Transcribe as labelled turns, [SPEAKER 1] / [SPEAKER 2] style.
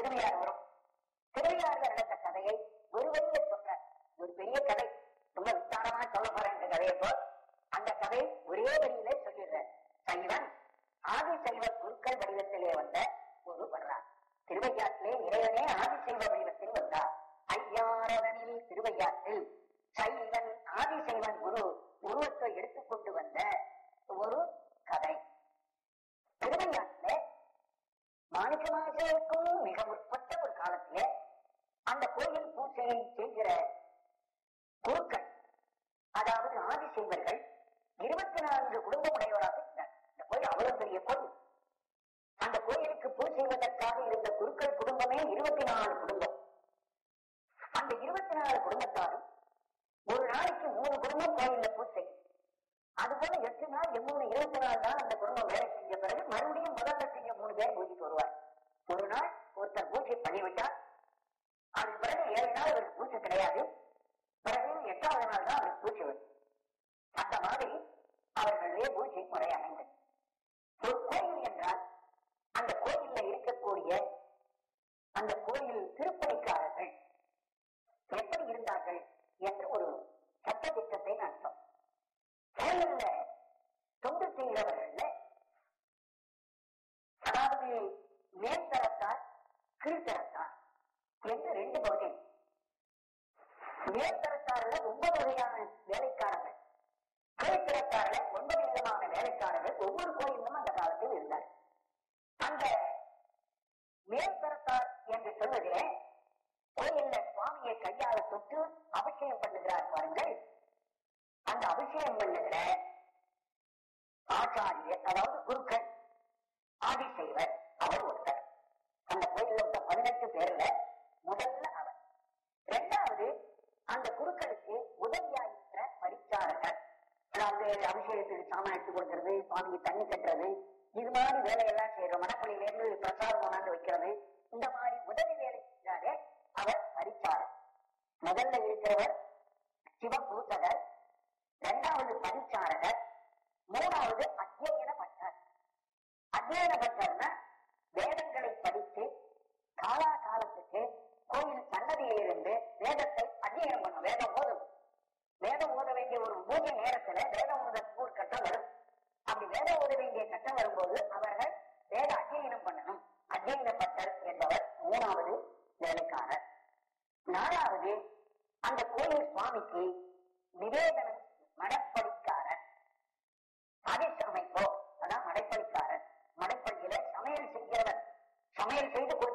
[SPEAKER 1] திருவையாறு வரும் திருவையாறுல நடந்த கதையை ஒரு வழியில சொல்ற ஒரு பெரிய கதை ரொம்ப விஸ்தாரமா சொல்ல போறேன் இந்த கதையை போல் அந்த கதை ஒரே வழியில சொல்லிடுற சைவன் ஆதி சைவ குருக்கள் வடிவத்திலே வந்த ஒரு வர்றார் திருவையாற்றிலே இறைவனே ஆதி சைவ வடிவத்தில் வந்தார் ஐயாரவனில் திருவையாற்றில் சைவன் ஆதி சைவன் குரு உருவத்தை எடுத்துக்கொண்டு வந்த ஒரு கதை திருவையாற்றிலே மாணிக்கமாசேக்கும் மிக முற்பட்ட ஒரு காலத்திலே அந்த கோயில் பூஜையை செய்கிற குருக்கள் அதாவது ஆதி செய்வர்கள் இருபத்தி நான்கு குடும்பமுடையவராக இருந்தார் இந்த கோயில் அவ்வளவு பெரிய கோயில் அந்த கோயிலுக்கு பூஜை செய்வதற்காக இருந்த குருக்கள் குடும்பமே இருபத்தி நாலு குடும்பம் அந்த இருபத்தி நாலு குடும்பத்தாரும் ஒரு நாளைக்கு மூணு குடும்பம் கோயில்ல பூஜை அதுபோல எட்டு நாள் எம்மூணு இருபத்தி நாலு நாள் அந்த குடும்பம் வேலை செஞ்ச பிறகு மறுபடியும் முதல்ல செய்ய மூணு பேர் பூஜைக்கு வருவார் ஒரு நாள் ஒருத்தர் பூஜை பண்ணிவிட்டார் அதுக்கு பிறகு ஏழு நாள் அவருக்கு பூஜை கிடையாது பிறகு எட்டாவது நாள் தான் அவருக்கு பூஜை வரும் அந்த மாதிரி அவர்களுடைய பூஜை முறை அமைந்தது ஒரு கோயில் என்றால் அந்த கோயில்ல இருக்கக்கூடிய அந்த கோயில் திருப்பணிக்காரர்கள் எப்படி இருந்தார்கள் என்று ஒரு சட்ட திட்டத்தை நடத்தோம் கோயில்ல தொண்டு செய்கிறவர்கள்ல அதாவது மேல்தரத்தார் கீழ்த்தரத்தார் என்று ரெண்டு பகுதி மேல்தரத்தாரில் ஒன்பது வகையான வேலைக்காரர்கள் கீழ்த்தரத்தாரில் ஒன்பது விதமான வேலைக்காரர்கள் ஒவ்வொரு கோயிலும் அந்த காலத்தில் இருந்தார் அந்த மேல்தரத்தார் என்று சொல்வதிலே கோயில்ல சுவாமியை கையால தொட்டு அபிஷேகம் பண்ணுகிறார் பாருங்கள் அந்த அபிஷேகம் பண்ணுகிற ஆச்சாரியர் அதாவது குருக்கள் ஆதிசைவர் அவர் ஒருத்தர் அந்த கோயில்ல இருக்க பதினெட்டு பேர்ல முதல்ல அவர் இரண்டாவது அந்த குருக்களுக்கு உதவியா இருக்கிற பரிச்சாரகர் அதாவது அபிஷேகத்துக்கு சாமான் எடுத்து கொடுக்கறது சுவாமிக்கு தண்ணி கட்டுறது இது மாதிரி வேலையெல்லாம் செய்யறோம் மடப்பள்ளியில இருந்து பிரசாதம் கொண்டாந்து வைக்கிறது இந்த மாதிரி உதவி வேலை செஞ்சாலே அவர் பரிச்சாரர் முதல்ல இருக்கிறவர் சிவபூசகர் இரண்டாவது பரிச்சாரகர் மூணாவது அத்தியன பட்டர் அத்தியன பட்டர்னா வேதங்களை படித்து காலா காலத்துக்கு கோயில் சன்னதியிலிருந்து வேதத்தை அத்தியனம் பண்ணும் வேதம் ஓதும் வேதம் ஓத வேண்டிய ஒரு பூஜை நேரத்துல வேதம் ஓத ஸ்கூல் கட்டம் வரும் அப்படி வேதம் ஓத வேண்டிய கட்டம் வரும்போது அவர்கள் வேத அத்தியனம் பண்ணணும் அத்தியனப்பட்டர் என்பவர் மூணாவது வேலைக்காரர் நாலாவது அந்த கோயில் சுவாமிக்கு நிவேதனம் மடப்படிக்காரர் அதிர்ஷ்ட அமைப்போ அதான் மடைப்படிக்காரர் மடைப்பள்ளியில சமையல் செய்கிறவர் சமையல் செய்து கொடுத்து